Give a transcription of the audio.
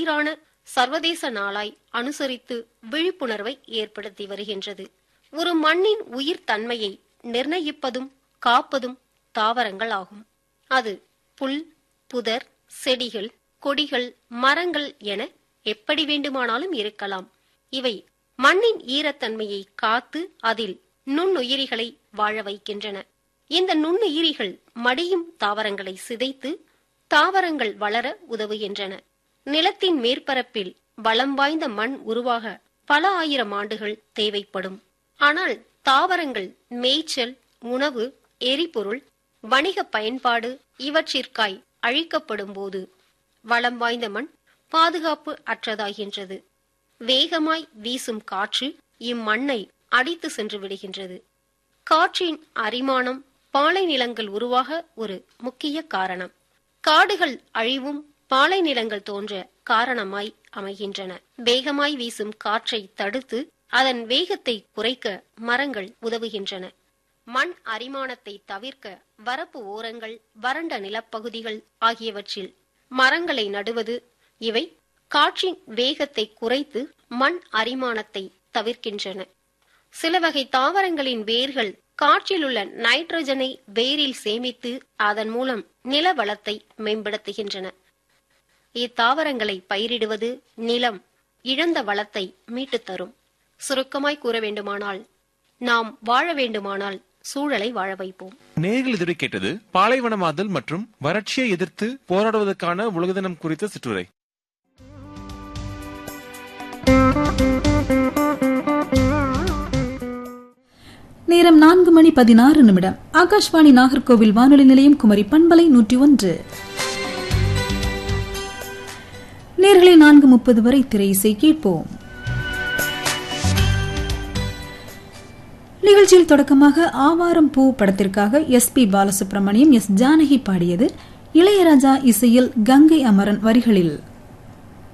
சீரான சர்வதேச நாளாய் அனுசரித்து விழிப்புணர்வை ஏற்படுத்தி வருகின்றது ஒரு மண்ணின் உயிர் தன்மையை நிர்ணயிப்பதும் காப்பதும் தாவரங்கள் ஆகும் அது புல் புதர் செடிகள் கொடிகள் மரங்கள் என எப்படி வேண்டுமானாலும் இருக்கலாம் இவை மண்ணின் ஈரத்தன்மையை காத்து அதில் நுண்ணுயிரிகளை வாழ வைக்கின்றன இந்த நுண்ணுயிரிகள் மடியும் தாவரங்களை சிதைத்து தாவரங்கள் வளர உதவுகின்றன நிலத்தின் மேற்பரப்பில் வளம் வாய்ந்த மண் உருவாக பல ஆயிரம் ஆண்டுகள் தேவைப்படும் ஆனால் தாவரங்கள் மேய்ச்சல் உணவு எரிபொருள் வணிக பயன்பாடு இவற்றிற்காய் அழிக்கப்படும் போது வளம் வாய்ந்த மண் பாதுகாப்பு அற்றதாகின்றது வேகமாய் வீசும் காற்று இம்மண்ணை அடித்து சென்று விடுகின்றது காற்றின் அரிமானம் பாலை நிலங்கள் உருவாக ஒரு முக்கிய காரணம் காடுகள் அழிவும் பாலை நிலங்கள் தோன்ற காரணமாய் அமைகின்றன வேகமாய் வீசும் காற்றை தடுத்து அதன் வேகத்தை குறைக்க மரங்கள் உதவுகின்றன மண் அரிமானத்தை தவிர்க்க வரப்பு ஓரங்கள் வறண்ட நிலப்பகுதிகள் ஆகியவற்றில் மரங்களை நடுவது இவை காற்றின் வேகத்தை குறைத்து மண் அரிமானத்தை தவிர்க்கின்றன சில வகை தாவரங்களின் வேர்கள் காற்றிலுள்ள நைட்ரஜனை வேரில் சேமித்து அதன் மூலம் நில வளத்தை மேம்படுத்துகின்றன இத்தாவரங்களை பயிரிடுவது நிலம் இழந்த வளத்தை மீட்டுத் தரும் சுருக்கமாய் கூற வேண்டுமானால் நாம் வாழ வேண்டுமானால் சூழலை வாழ வைப்போம் நேர்கள் இதுவரை கேட்டது பாலைவனமாதல் மற்றும் வறட்சியை எதிர்த்து போராடுவதற்கான உலக தினம் குறித்த சிற்றுரை நேரம் நான்கு மணி பதினாறு நிமிடம் ஆகாஷ்வாணி நாகர்கோவில் வானொலி நிலையம் குமரி பண்பலை நூற்றி ஒன்று நேர்களை நான்கு முப்பது வரை திரை இசை கேட்போம் நிகழ்ச்சியில் தொடக்கமாக ஆவாரம் பூ படத்திற்காக S P Balasubrahmanyam S Janaki பாடியது இளையராஜா இசையில் கங்கை அமரன் வரிகளில்